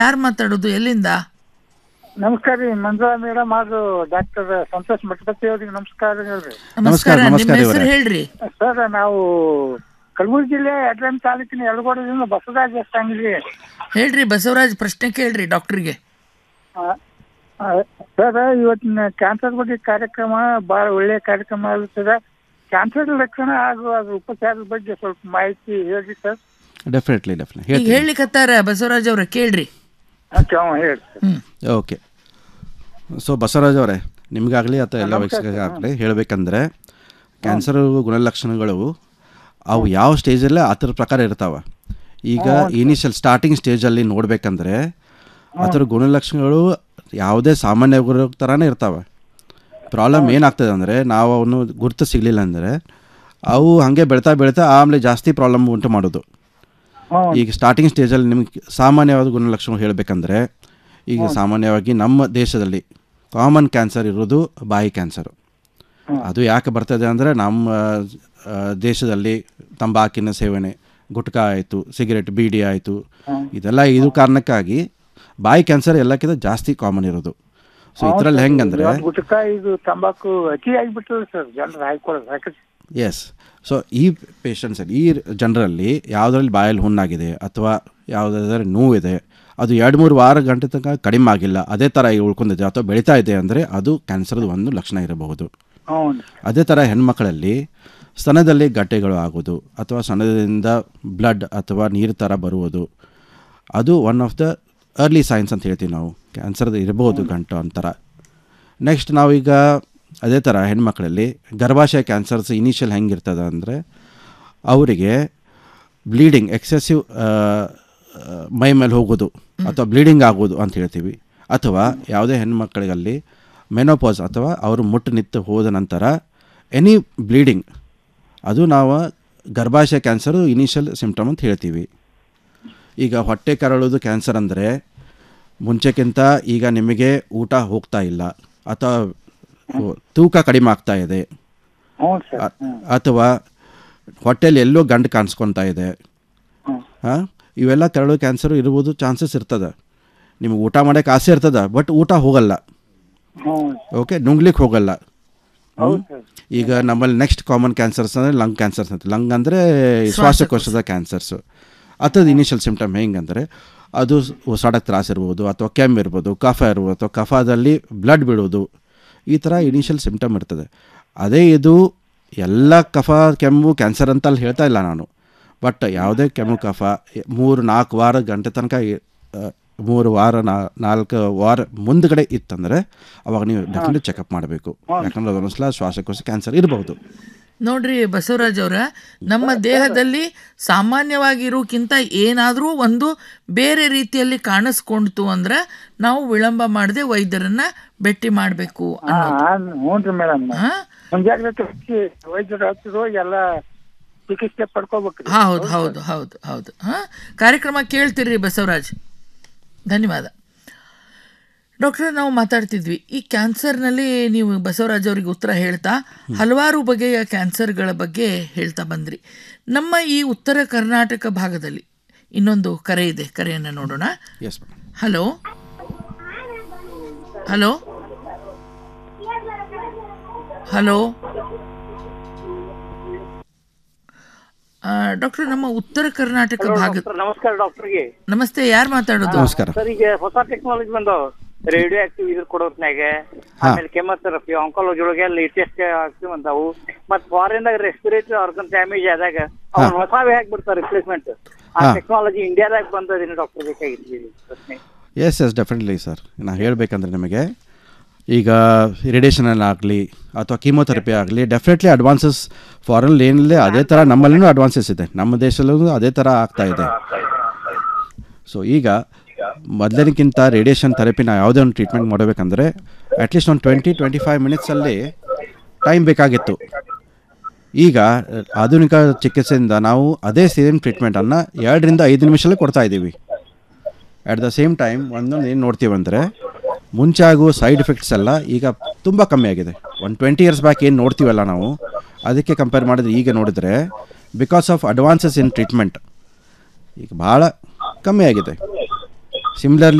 ಯಾರು ಮಾತಾಡೋದು ಎಲ್ಲಿಂದ ನಮಸ್ಕಾರ ರೀ ಮಂಜುಳಾ ಮೇಡಮ್ ಹಾಗೂ ಡಾಕ್ಟರ್ ಸಂತೋಷ್ ಮಠಪತಿ ಅವ್ರಿಗೆ ನಮಸ್ಕಾರ ಹೇಳ್ರಿ ನಮಸ್ಕಾರ ನಿಮ್ಮ ನಮಸ್ಕಾರ ಹೆಸರು ಇವರೇ. ಹೇಳ್ರಿ ಸರ್ ನಾವು ಕಲಬುರಗಿ ಜಿಲ್ಲೆ ಯಡ್ರಾಮ್ ತಾಲೂಕಿನ ಯಲಗೋಡದಿಂದ ಬಸವರಾಜ್ ಅಂಗಡಿ ಹೇಳ್ರಿ ಬಸವರಾಜ್ ಪ್ರಶ್ನೆ ಕೇಳ್ರಿ ಡಾಕ್ಟರ್ಗೆ ಸರ್ ಇವತ್ತಿನ ಕ್ಯಾನ್ಸರ್ ಬಗ್ಗೆ ಕಾರ್ಯಕ್ರಮ ಬಹಳ ಒಳ್ಳೆಯ ಕಾರ್ಯಕ್ರಮ ಆಗುತ್ತದೆ ಕ್ಯಾನ್ಸರ್ ಲಕ್ಷಣ ಹಾಗೂ ಅದ್ರ ಉಪಚಾರದ ಬಗ್ಗೆ ಸ್ವಲ್ಪ ಮಾಹಿತಿ ಹೇಳ್ರಿ ಸರ್ ಡೆಫಿನೆಟ್ಲಿ ಡೆಫಿನೆಟ್ ಈಗ ಹೇಳ್ತೀನಿ ಹೇಳಿಕತ್ತಾರ ಬಸವರಾಜ್ ಅವ್ರ ಕೇಳ್ರಿ ಓಕೆ ಅವ ಹೇಳಿ sir hmm okay so Basavaraj ಅವರೇ ನಿಮಗಾಗಲಿ ಅಥವಾ ಎಲ್ಲ ವಯಸ್ಸಿಗಾಗಲಿ ಹೇಳಬೇಕಂದ್ರೆ ಕ್ಯಾನ್ಸರ್ ಗುಣಲಕ್ಷಣಗಳು ಅವು ಯಾವ ಸ್ಟೇಜಲ್ಲೇ ಅದ್ರ ಪ್ರಕಾರ ಇರ್ತಾವೆ ಈಗ ಇನಿಷಿಯಲ್ ಸ್ಟಾರ್ಟಿಂಗ್ ಸ್ಟೇಜಲ್ಲಿ ನೋಡಬೇಕಂದ್ರೆ ಅದರ ಗುಣಲಕ್ಷಣಗಳು ಯಾವುದೇ ಸಾಮಾನ್ಯ ರೋಗ ಥರನೇ ಇರ್ತಾವೆ ಪ್ರಾಬ್ಲಮ್ ಏನಾಗ್ತದೆ ಅಂದರೆ ನಾವು ಅವನು ಗುರುತು ಸಿಗಲಿಲ್ಲ ಅಂದರೆ ಅವು ಹಾಗೆ ಬೆಳ್ತಾ ಬೆಳ್ತಾ ಆಮೇಲೆ ಜಾಸ್ತಿ ಪ್ರಾಬ್ಲಮ್ ಉಂಟು ಮಾಡೋದು ಹ್ಞೂ ಈಗ ಸ್ಟಾರ್ಟಿಂಗ್ ಸ್ಟೇಜಲ್ಲಿ ನಿಮಗೆ ಸಾಮಾನ್ಯವಾದ ಗುಣಲಕ್ಷಣ ಹೇಳಬೇಕಂದ್ರೆ ಈಗ ಸಾಮಾನ್ಯವಾಗಿ ನಮ್ಮ ದೇಶದಲ್ಲಿ ಕಾಮನ್ ಕ್ಯಾನ್ಸರ್ ಇರೋದು ಬಾಯಿ ಕ್ಯಾನ್ಸರು ಅದು ಯಾಕೆ ಬರ್ತದೆ ಅಂದರೆ ನಮ್ಮ ಆ, ದೇಶದಲ್ಲಿ ತಂಬಾಕಿನ ಸೇವನೆ ಗುಟ್ಕಾ ಆಯಿತು ಸಿಗರೆಟ್ ಬೀಡಿ ಆಯಿತು ಇದೆಲ್ಲ ಇದು ಕಾರಣಕ್ಕಾಗಿ ಬಾಯಿ ಕ್ಯಾನ್ಸರ್ ಎಲ್ಲಕ್ಕಿಂತ ಜಾಸ್ತಿ ಕಾಮನ್ ಇರೋದು ಸೊ ಇದರಲ್ಲಿ ಹೆಂಗಂದ್ರೆ ಇವತ್ತು ಗುಟ್ಕಾ ಇದು ತಂಬಾಕು ಅತಿ ಆಗಿಬಿಟ್ಟದ ಸರ್ ಜನರು ಹಾಕೊಳ್ಳೋದು ಯಾಕೆ ಎಸ್ ಸೊ ಈ ಪೇಷಂಟ್ಸಲ್ಲಿ ಈ ಜನರಲ್ಲಿ ಯಾವುದರಲ್ಲಿ ಬಾಯಲ್ಲಿ ಹುಣ್ಣಾಗಿದೆ ಅಥವಾ ಯಾವುದಾದ್ರೆ ನೋವಿದೆ ಅದು ಎರಡು ಮೂರು ವಾರ ಗಂಟೆ ತನಕ ಕಡಿಮೆ ಆಗಿಲ್ಲ ಅದೇ ಥರ ಈಗ ಉಳ್ಕೊಂಡಿದೆ ಅಥವಾ ಬೆಳೀತಾ ಇದೆ ಅಂದರೆ ಅದು ಕ್ಯಾನ್ಸರ್ದು ಒಂದು ಲಕ್ಷಣ ಇರಬಹುದು ಹ್ಞೂ ಅದೇ ಥರ ಹೆಣ್ಮಕ್ಕಳಲ್ಲಿ ಸ್ತನದಲ್ಲಿ ಗಡ್ಡೆಗಳು ಆಗೋದು ಅಥವಾ ಸ್ತನದಿಂದ ಬ್ಲಡ್ ಅಥವಾ ನೀರು ಥರ ಬರುವುದು ಅದು one of the early signs ಅಂತ ಹೇಳ್ತೀವಿ ನಾವು ಕ್ಯಾನ್ಸರ್ದು ಇರ್ಬೋದು ಗಂಟು ಅಂತರ ನೆಕ್ಸ್ಟ್ ನಾವೀಗ ಅದೇ ಥರ ಹೆಣ್ಮಕ್ಳಲ್ಲಿ ಗರ್ಭಾಶಯ ಕ್ಯಾನ್ಸರ್ಸ್ ಇನಿಷಿಯಲ್ ಹೆಂಗಿರ್ತದೆ ಅಂದರೆ ಅವರಿಗೆ ಬ್ಲೀಡಿಂಗ್ ಎಕ್ಸೆಸಿವ್ ಮೈ ಮೇಲೆ ಹೋಗೋದು ಅಥವಾ ಬ್ಲೀಡಿಂಗ್ ಆಗೋದು ಅಂತ ಹೇಳ್ತೀವಿ ಅಥವಾ ಯಾವುದೇ ಹೆಣ್ಮಕ್ಳಿಗಲ್ಲಿ ಮೆನೋಪಾಸ್ ಅಥವಾ ಅವರು ಮುಟ್ಟು ನಿಂತು ಹೋದ ನಂತರ ಎನಿ ಬ್ಲೀಡಿಂಗ್ ಅದು ನಾವು ಗರ್ಭಾಶಯ ಕ್ಯಾನ್ಸರು ಇನಿಷಿಯಲ್ ಸಿಂಪ್ಟಮ್ ಅಂತ ಹೇಳ್ತೀವಿ ಈಗ ಹೊಟ್ಟೆ ಕರಳೋದು ಕ್ಯಾನ್ಸರ್ ಅಂದರೆ ಮುಂಚೆಕ್ಕಿಂತ ಈಗ ನಿಮಗೆ ಊಟ ಹೋಗ್ತಾ ಇಲ್ಲ ಅಥವಾ ತೂಕ ಕಡಿಮೆ ಆಗ್ತಾ ಇದೆ ಹ್ಞೂ ಸರ್ ಅ- ಅಥವಾ ಹೊಟ್ಟೆಯಲ್ಲಿ ಎಲ್ಲೋ ಗಂಡು ಕಾಣಿಸ್ಕೊತಾ ಇದೆ ಹ್ಞೂ ಹಾಂ ಇವೆಲ್ಲ ಕರಳು ಕ್ಯಾನ್ಸರು ಇರ್ಬೋದು ಚಾನ್ಸಸ್ ಇರ್ತದೆ ನಿಮಗೆ ಊಟ ಮಾಡೋಕ್ಕೆ ಆಸೆ ಇರ್ತದೆ ಬಟ್ ಊಟ ಹೋಗಲ್ಲ ಹ್ಞೂ ಓಕೆ ನುಂಗ್ಲಿಕ್ಕೆ ಹೋಗಲ್ಲ ಹೌದು ಸರ್ ಈಗ ನಮ್ಮಲ್ಲಿ ನೆಕ್ಸ್ಟ್ ಕಾಮನ್ ಕ್ಯಾನ್ಸರ್ಸ್ ಅಂದರೆ ಲಂಗ್ ಕ್ಯಾನ್ಸರ್ಸ್ ಅಂತ ಲಂಗ್ ಅಂದರೆ ಶ್ವಾಸಕೋಶದ ಕ್ಯಾನ್ಸರ್ಸು ಅಥದ್ದು ಇನಿಷಿಯಲ್ ಸಿಂಪ್ಟಮ್ ಹೆಂಗಂದರೆ ಅದು ಉಸಾಡಕ್ಕೆ ತ್ರಾಸ ಇರ್ಬೋದು ಅಥವಾ ಕೆಮ್ಮು ಇರ್ಬೋದು ಕಫ ಇರ್ಬೋದು ಅಥವಾ ಕಫದಲ್ಲಿ ಬ್ಲಡ್ ಬಿಡೋದು ಈ ಥರ ಇನಿಷಿಯಲ್ ಸಿಂಪ್ಟಮ್ ಇರ್ತದೆ ಅದೇ ಇದು ಎಲ್ಲ ಕಫ ಕೆಮ್ಮು ಕ್ಯಾನ್ಸರ್ ಅಂತ ಅಲ್ಲಿ ಹೇಳ್ತಾ ಇಲ್ಲ ನಾನು ಬಟ್ ಯಾವುದೇ ಕೆಮ್ಮು ಕಫ ಮೂರು ನಾಲ್ಕು ವಾರ ಗಂಟೆ ತನಕ ಇ- ಆ, ಮೂರು ವಾರ ನಾ ನಾಲ್ಕು ವಾರ ಮುಂದ್ಗಡೆ ಇತ್ತಂದರೆ ಅವಾಗ ನೀವು ಡೆಫಿನೆಟ್ಲಿ ಚೆಕಪ್ ಮಾಡಬೇಕು ಯಾಕಂದ್ರೆ ಅದೊಂದ್ಸಲ ಶ್ವಾಸಕೋಶ ಕ್ಯಾನ್ಸರ್ ಇರಬಹುದು ನೋಡ್ರಿ ಬಸವರಾಜ್ ಅವರ ನಮ್ಮ ದೇಹದಲ್ಲಿ ಸಾಮಾನ್ಯವಾಗಿರೋಕ್ಕಿಂತ ಏನಾದರೂ ಒಂದು ಬೇರೆ ರೀತಿಯಲ್ಲಿ ಕಾಣಿಸ್ಕೊಂಡ್ತು ಅಂದ್ರೆ ನಾವು ವಿಳಂಬ ಮಾಡದೆ ವೈದ್ಯರನ್ನ ಭೇಟಿ ಮಾಡಬೇಕು ಹಾಂ ಹ್ಞೂ ರೀ ಮೇಡಮ್ ಹಾ ಮುಂಜಾಗ್ರತೆ ಹಚ್ಚಿ ವೈದ್ಯರು ಹಚ್ಚಿದ್ರು ಎಲ್ಲ ಚಿಕಿತ್ಸೆ ಪಡ್ಕೋಬೇಕ್ರಿ ಹೌದು ಹೌದು ಹೌದು ಹೌದು ಹಾ ಕಾರ್ಯಕ್ರಮ ಕೇಳ್ತೀರಿ ಬಸವರಾಜ್ ಧನ್ಯವಾದ ಡಾಕ್ಟ್ರೆ ನಾವು ಮಾತಾಡ್ತಿದ್ವಿ ಈ ಕ್ಯಾನ್ಸರ್ನಲ್ಲಿ ನೀವು ಬಸವರಾಜ್ ಅವರಿಗೆ ಉತ್ತರ ಹೇಳ್ತಾ ಹಲವಾರು ಬಗೆಯ ಕ್ಯಾನ್ಸರ್ಗಳ ಬಗ್ಗೆ ಹೇಳ್ತಾ ಬಂದ್ರಿ ನಮ್ಮ ಈ ಉತ್ತರ ಕರ್ನಾಟಕ ಭಾಗದಲ್ಲಿ ಇನ್ನೊಂದು ಕರೆ ಇದೆ ಕರೆಯನ್ನು ನೋಡೋಣ yes madam hello hello hello doctor ನಮ್ಮ ಉತ್ತರ ಕರ್ನಾಟಕ ಭಾಗ ಸರ್ ನಮಸ್ಕಾರ ಡಾಕ್ಟರ್ಗೆ ನಮಸ್ತೆ ಯಾರು ಮಾತಾಡೋದು ನಮಸ್ಕಾರ ಸರ್ ಈಗ ಹೊಸ ಟೆಕ್ನಾಲಜಿ ಬಂದಾವ ರೇಡಿಯೋ ಆಕ್ಟಿವ್ ಇದ್ರ ಕೊಡೋತ್ನಾಗ ಆಮೇಲೆ ಕೆಮೊಥೆರಪಿ ಆಂಕಾಲಜಿ ಒಳಗೆ ಲೇಟೆಸ್ಟ್ ಆಕ್ಟಿವ್ ಬಂದಾವು ಮತ್ ಫಾರಿನ್ ದಾಗ ರೆಸ್ಪಿರೇಟರಿ ಆರ್ಗನ್ ಡ್ಯಾಮೇಜ್ ಆದಾಗ ಅವ್ನ ಹೊಸವೇ ಹಾಕಿ ಬಿಡ್ತಾರೆ ರಿಪ್ಲೇಸ್ಮೆಂಟ್ ಆ ಹಾ. ಟೆಕ್ನಾಲಜಿ ಇಂಡಿಯಾದಾಗ ಬಂದದೇನು ಡಾಕ್ಟರ್ ಬೇಕಾಗಿತ್ತು ಈ ಪ್ರಶ್ನೆ ಎಸ್ ಎಸ್ ಡೆಫಿನೆಟ್ಲಿ ಸರ್ ನಾನು ಹೇಳಬೇಕಂದ್ರೆ ನಿಮಗೆ ಈಗ ರೇಡಿಯೇಷನಲ್ಲಿ ಆಗಲಿ ಅಥವಾ ಕೀಮೋಥೆರಪಿ ಆಗಲಿ ಡೆಫಿನೆಟ್ಲಿ ಅಡ್ವಾನ್ಸಸ್ ಫಾರಿನ್ ಏನಿಲ್ಲ ಅದೇ ಥರ ನಮ್ಮಲ್ಲಿನೂ ಅಡ್ವಾನ್ಸಸ್ ಇದೆ ನಮ್ಮ ದೇಶದಲ್ಲೂ ಅದೇ ಥರ ಆಗ್ತಾ ಇದೆ ಸೊ ಈಗ ಮೊದಲಿನಕ್ಕಿಂತ ರೇಡಿಯೇಷನ್ ಥೆರಪಿ ನಾವು ಯಾವುದೇ ಒಂದು ಟ್ರೀಟ್ಮೆಂಟ್ ಮಾಡಬೇಕಂದ್ರೆ ಅಟ್ಲೀಸ್ಟ್ ಒಂದು ಟ್ವೆಂಟಿ ಟ್ವೆಂಟಿ ಫೈವ್ ಮಿನಿಟ್ಸಲ್ಲಿ ಟೈಮ್ ಬೇಕಾಗಿತ್ತು ಈಗ ಆಧುನಿಕ ಚಿಕಿತ್ಸೆಯಿಂದ ನಾವು ಅದೇ ಸೇಮ್ ಟ್ರೀಟ್ಮೆಂಟನ್ನು ಎರಡರಿಂದ ಐದು ನಿಮಿಷಲ್ಲೇ ಕೊಡ್ತಾ ಇದ್ದೀವಿ ಅಟ್ ದ ಸೇಮ್ ಟೈಮ್ ಒಂದೊಂದು ಏನು ನೋಡ್ತೀವಿ ಅಂದರೆ ಮುಂಚೆ ಆಗುವ ಸೈಡ್ ಎಫೆಕ್ಟ್ಸ್ ಎಲ್ಲ ಈಗ ತುಂಬ ಕಮ್ಮಿ ಆಗಿದೆ ಒಂದು ಟ್ವೆಂಟಿ ಇಯರ್ಸ್ ಬ್ಯಾಕ್ ಏನು ನೋಡ್ತೀವಲ್ಲ ನಾವು ಅದಕ್ಕೆ ಕಂಪೇರ್ ಮಾಡಿದ್ರೆ ಈಗ ನೋಡಿದ್ರೆ because of advances in treatment ಈಗ ಭಾಳ ಕಮ್ಮಿ ಆಗಿದೆ ಸಿಮಿಲರ್ಲಿ